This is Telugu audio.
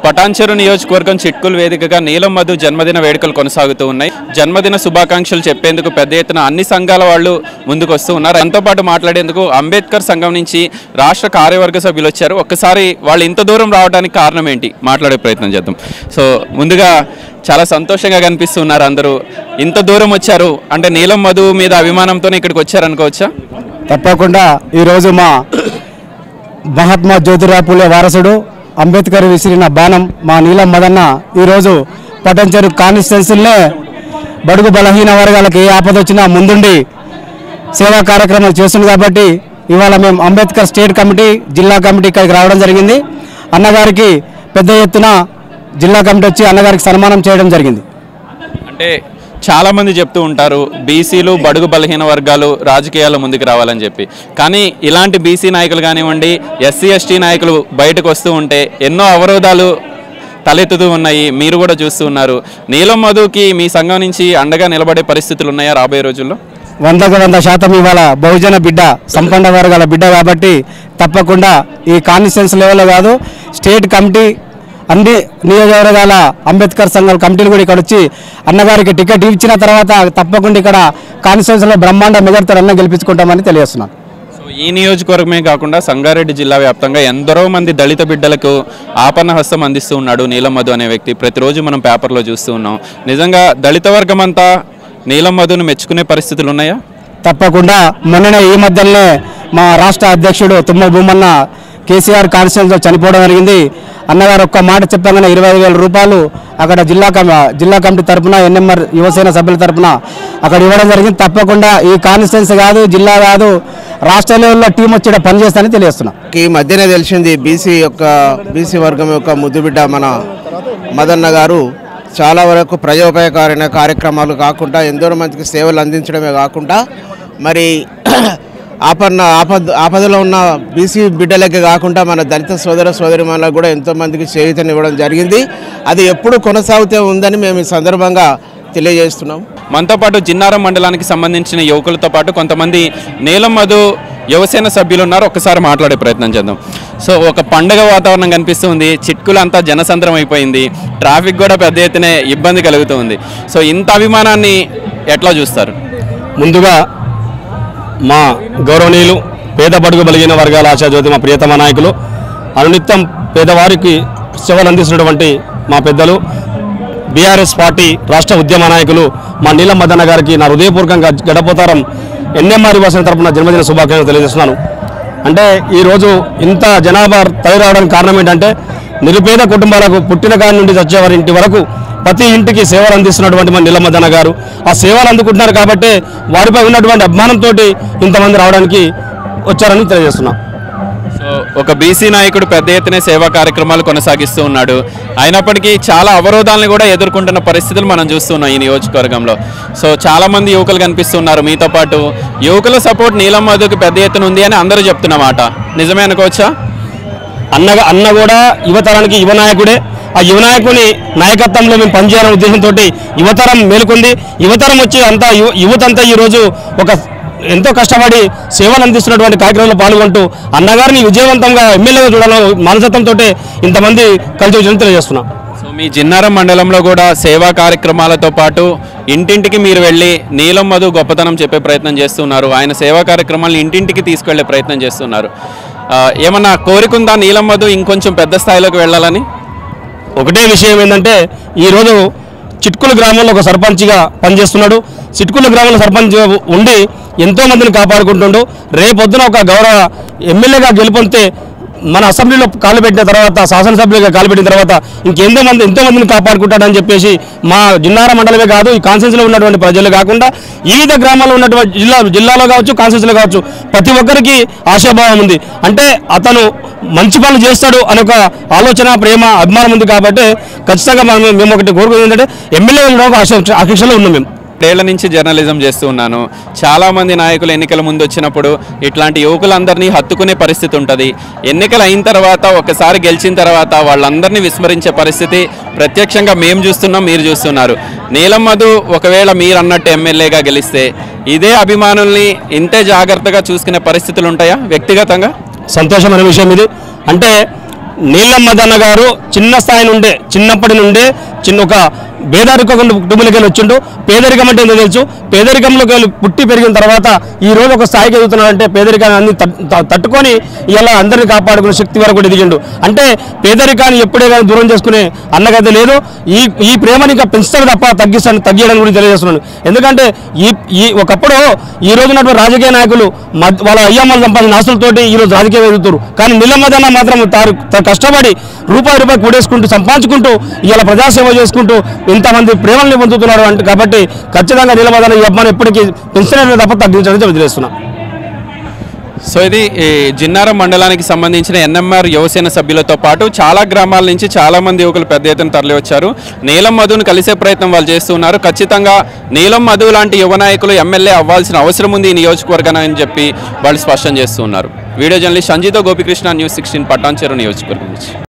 పటాన్చెరు నియోజకవర్గం చిట్కుల వేదికగా నీలం మధు జన్మదిన వేడుకలు కొనసాగుతూ ఉన్నాయి జన్మదిన శుభాకాంక్షలు చెప్పేందుకు పెద్ద ఎత్తున అన్ని సంఘాల వాళ్ళు ముందుకు వస్తూ ఉన్నారు దాంతో పాటు మాట్లాడేందుకు అంబేద్కర్ సంఘం నుంచి రాష్ట్ర కార్యవర్గ సభ్యులు వచ్చారు ఒక్కసారి వాళ్ళు ఇంత దూరం రావడానికి కారణం ఏంటి మాట్లాడే ప్రయత్నం చేద్దాం సో ముందుగా చాలా సంతోషంగా కనిపిస్తున్నారు అందరూ ఇంత దూరం వచ్చారు అంటే నీలం మధు మీద అభిమానంతోనే ఇక్కడికి వచ్చారనుకోవచ్చా తప్పకుండా ఈరోజు మా మహాత్మా జ్యోతిరావు పూలే వారసుడు అంబేద్కర్ విసిరిన బాణం మా నీలం మదన్న ఈరోజు పటంచెరు కాన్స్టిట్యున్సీలనే బడుగు బలహీన వర్గాలకు ఏ ఆపద వచ్చినా ముందుండి సేవా కార్యక్రమాలు చేస్తుంది కాబట్టి ఇవాళ మేము అంబేద్కర్ స్టేట్ కమిటీ జిల్లా కమిటీ ఇక్కడికి రావడం జరిగింది అన్నగారికి పెద్ద ఎత్తున జిల్లా కమిటీ వచ్చి అన్నగారికి సన్మానం చేయడం జరిగింది అంటే చాలా మంది చెప్తూ ఉంటారు బీసీలు బడుగు బలహీన వర్గాలు రాజకీయాల్లో ముందుకు రావాలని చెప్పి కానీ ఇలాంటి బీసీ నాయకులు కానివ్వండి ఎస్సీ ఎస్టీ నాయకులు బయటకు వస్తూ ఉంటే ఎన్నో అవరోధాలు తలెత్తుతూ ఉన్నాయి మీరు కూడా చూస్తూ ఉన్నారు నీలం మధుకి మీ సంఘం నుంచి అండగా నిలబడే పరిస్థితులు ఉన్నాయా రాబోయే రోజుల్లో వందకు వంద శాతం ఇవాళ బహుజన బిడ్డ సంపన్న వర్గాల బిడ్డ కాబట్టి తప్పకుండా ఈ కాన్స్టిట్యూన్స్ లెవెల్లో కాదు స్టేట్ కమిటీ అన్ని నియోజకవర్గాల అంబేద్కర్ సంఘాల కమిటీలు కూడా ఇక్కడ వచ్చి అన్నగారికి టికెట్ ఇచ్చిన తర్వాత తప్పకుండా ఇక్కడ కాన్స్టిట్యూన్స్లో బ్రహ్మాండ మెజార్టీతో అన్న గెలిపించుకుంటామని తెలియజేస్తున్నాను సో ఈ నియోజకవర్గమే కాకుండా సంగారెడ్డి జిల్లా వ్యాప్తంగా ఎందరో మంది దళిత బిడ్డలకు ఆపన్న హస్తం అందిస్తూ ఉన్నాడు నీలం మధు అనే వ్యక్తి ప్రతిరోజు మనం పేపర్లో చూస్తూ ఉన్నాం నిజంగా దళిత వర్గం అంతా నీలం మధును మెచ్చుకునే పరిస్థితులు ఉన్నాయా తప్పకుండా మొన్ననే ఈ మధ్యలోనే మా రాష్ట్ర అధ్యక్షుడు తుమ్మ భూమన్న కేసీఆర్ కాన్స్టిట్యూన్స్లో చనిపోవడం జరిగింది అన్నగారు ఒక్క మాట చెప్పగానే ఇరవై ఐదు వేల రూపాయలు అక్కడ జిల్లా కమి జిల్లా కమిటీ తరపున ఎన్ఎంఆర్ యువసేన సభ్యుల తరపున అక్కడ ఇవ్వడం జరిగింది తప్పకుండా ఈ కాన్స్టిట్యున్సీ కాదు జిల్లా కాదు రాష్ట్ర లెవెల్లో టీం వచ్చి ఈడ పనిచేస్తానని తెలియజేస్తున్నా ఈ మధ్యనే తెలిసింది బీసీ యొక్క బీసీ వర్గం యొక్క ముద్దుబిడ్డ మన మదన్న గారు చాలా వరకు ప్రజోపయోగకరమైన కార్యక్రమాలు కాకుండా ఎందరో మందికి సేవలు అందించడమే కాకుండా మరి ఆపన్న ఆపద ఆపదలో ఉన్న బీసీ బిడ్డలకే కాకుండా మన దళిత సోదర సోదరిమణులకు కూడా ఎంతో మందికి చేయూతనివ్వడం జరిగింది అది ఎప్పుడు కొనసాగుతూ ఉందని మేము ఈ సందర్భంగా తెలియజేస్తున్నాం మనతో పాటు జిన్నారం మండలానికి సంబంధించిన యువకులతో పాటు కొంతమంది నీలం మధు యువసేన సభ్యులు ఉన్నారు ఒకసారి మాట్లాడే ప్రయత్నం చేద్దాం సో ఒక పండగ వాతావరణం కనిపిస్తుంది చిట్కులు అంతా జనసంద్రం అయిపోయింది ట్రాఫిక్ కూడా పెద్ద ఎత్తున ఇబ్బంది కలుగుతుంది సో ఇంత అభిమానాన్ని ఎట్లా చూస్తారు ముందుగా మా గౌరవనీయులు పేద బడుగు బలిగిన వర్గాల ఆశాజ్యోతి మా ప్రియతమ నాయకులు అనునిత్యం పేదవారికి సేవలు అందిస్తున్నటువంటి మా పెద్దలు బీఆర్ఎస్ పార్టీ రాష్ట్ర ఉద్యమ నాయకులు మా నీలం మదన్న గారికి నా హృదయపూర్వకంగా గడపోతారం ఎన్ఎంఆర్ యువసేన తరపున జన్మదిన శుభాకాంక్షలు తెలియజేస్తున్నాను అంటే ఈరోజు ఇంత జనాభా తయారు రావడానికి కారణం ఏంటంటే నిరుపేద కుటుంబాలకు పుట్టిన కాడి నుండి చచ్చేవారి ఇంటి వరకు ప్రతి ఇంటికి సేవలు అందిస్తున్నటువంటి మన నిలమదన గారు ఆ సేవలు అందుకుంటున్నారు కాబట్టి వారిపై ఉన్నటువంటి అభిమానంతో ఇంతమంది రావడానికి వచ్చారని తెలియజేస్తున్నాం సో ఒక బీసీ నాయకుడు పెద్ద ఎత్తున సేవా కార్యక్రమాలు కొనసాగిస్తూ ఉన్నాడు అయినప్పటికీ చాలా అవరోధాలను కూడా ఎదుర్కొంటున్న పరిస్థితులు మనం చూస్తున్నాం ఈ నియోజకవర్గంలో సో చాలా మంది యువకులు కనిపిస్తున్నారు మీతో పాటు యువకుల సపోర్ట్ నీలం మధుకి పెద్ద ఎత్తున ఉంది అని అందరూ చెప్తున్నమాట నిజమే అనుకోవచ్చా అన్న అన్న కూడా యువతరానికి యువ నాయకుడే ఆ యువ నాయకుని నాయకత్వంలో మేము పనిచేయాలనే ఉద్దేశంతో యువతరం మేలుకుంది యువతరం వచ్చి అంతా యువ యువత అంతా ఈరోజు ఒక ఎంతో కష్టపడి సేవలు అందిస్తున్నటువంటి కార్యక్రమంలో పాల్గొంటూ అన్నగారిని విజయవంతంగా ఎమ్మెల్యేగా చూడాలని మనసత్వంతో ఇంతమంది కలిసి వచ్చిందని తెలియజేస్తున్నాం సో మీ జిన్నారం మండలంలో కూడా సేవా కార్యక్రమాలతో పాటు ఇంటింటికి మీరు వెళ్ళి నీలం మధు గొప్పతనం చెప్పే ప్రయత్నం చేస్తున్నారు ఆయన సేవా కార్యక్రమాలను ఇంటింటికి తీసుకెళ్లే ప్రయత్నం చేస్తున్నారు ఆ, ఏమన్నా కోరికుందా నీలం మధు ఇంకొంచెం పెద్ద స్థాయిలోకి వెళ్ళాలని ఒకటే విషయం ఏంటంటే ఈరోజు చిట్కుల గ్రామంలో ఒక సర్పంచ్గా పనిచేస్తున్నాడు చిట్కుల గ్రామంలో సర్పంచ్ ఉండి ఎంతో మందిని కాపాడుకుంటుండు రేపొద్దున ఒక గౌరవ ఎమ్మెల్యేగా గెలుపొందితే మన అసెంబ్లీలో కాలు పెట్టిన తర్వాత శాసనసభ్యులుగా కాలు పెట్టిన తర్వాత ఇంకెంతో మంది ఎంతో మందిని కాపాడుకుంటాడని చెప్పేసి మా జిన్నార మండలమే కాదు ఈ కాన్స్టిట్యూన్సీలో ఉన్నటువంటి ప్రజలు కాకుండా వివిధ గ్రామాల్లో ఉన్నటువంటి జిల్లా జిల్లాలో కావచ్చు కాన్స్టిట్యూన్సీలో కావచ్చు ప్రతి ఒక్కరికి ఆశాభావం ఉంది అంటే అతను మంచి పనులు చేస్తాడు అనే ఒక ఆలోచన ప్రేమ అభిమానం ఉంది కాబట్టి ఖచ్చితంగా మనం మేము ఒకటి కోరుకునేది ఏంటంటే ఎమ్మెల్యే ఉండడం ఒక ఆశ ఆశిక్షలో ఉన్నాం మేము ఏళ్ల నుంచి జర్నలిజం చేస్తూ ఉన్నాను చాలా మంది నాయకులు ఎన్నికల ముందు వచ్చినప్పుడు ఇట్లాంటి యువకులందరినీ హత్తుకునే పరిస్థితి ఉంటుంది ఎన్నికలు అయిన తర్వాత ఒకసారి గెలిచిన తర్వాత వాళ్ళందరినీ విస్మరించే పరిస్థితి ప్రత్యక్షంగా మేము చూస్తున్నాం మీరు చూస్తున్నారు నీలం మధు ఒకవేళ మీరు అన్నట్టు ఎమ్మెల్యేగా గెలిస్తే ఇదే అభిమానుల్ని ఇంతే జాగ్రత్తగా చూసుకునే పరిస్థితులు ఉంటాయా వ్యక్తిగతంగా సంతోషమైన విషయం ఇది అంటే నీలమ్మదన్న గారు చిన్న స్థాయి నుండే చిన్నప్పటి నుండే చిన్న ఒక పేదరిక కుటుంబాలకి వెళ్ళి వచ్చిండు పేదరికం అంటే ఏంటో తెలుసు పేదరికంలోకి వెళ్ళి పుట్టి పెరిగిన తర్వాత ఈ రోజు ఒక స్థాయికి ఎదుగుతున్నాడంటే పేదరికాన్ని అన్ని తట్- త- తట్టుకొని ఇలా అందరిని కాపాడుకునే శక్తి వరకు కూడా ఎదిగిండు అంటే పేదరికాన్ని ఎప్పుడే కానీ దూరం చేసుకునే అన్నగతి లేదు ఈ ఈ ప్రేమని ఇంకా పెంచుతాడు తప్ప తగ్గిస్తాను తగ్గియడం గురించి తెలియజేస్తున్నాను ఎందుకంటే ఈ ఈ ఒకప్పుడు ఈ రోజు ఉన్నటువంటి రాజకీయ నాయకులు మద్- వాళ్ళ అయ్యమ్మలు సంపాదించిన ఆస్తులతోటి ఈ రోజు రాజకీయం ఎదుగుతారు కానీ నిలమ్మదన్న మాత్రం తారు త- కష్టపడి రూపాయి రూపాయి కూడేసుకుంటూ సంపాదించుకుంటూ ఇలా ప్రజాసేవ చేసుకుంటూ ఇంతమంది ప్రేమల్ని పొందుతున్నాడు అంటే కాబట్టి ఖచ్చితంగా నిలమదన్న ఈ అమ్మాయిని ఎప్పటికీ పెంచడం తప్ప తగ్గించడం తెలియజేస్తున్నాం సో ఇది ఈ జిన్నారం మండలానికి సంబంధించిన ఎన్ఎంఆర్ యువసేన సభ్యులతో పాటు చాలా గ్రామాల నుంచి చాలా మంది యువకులు పెద్ద ఎత్తున తరలి వచ్చారు నీలం మధును కలిసే ప్రయత్నం వాళ్ళు చేస్తున్నారు ఖచ్చితంగా నీలం మధు లాంటి యువ నాయకులు ఎమ్మెల్యే అవ్వాల్సిన అవసరం ఉంది ఈ నియోజకవర్గాన్ని అని చెప్పి వాళ్ళు స్పష్టం చేస్తున్నారు వీడియో జర్నలిస్ట్ సంజీతో గోపికృష్ణ న్యూస్ సిక్స్టీన్ పట్టాంచెరు నియోజకవర్గం నుంచి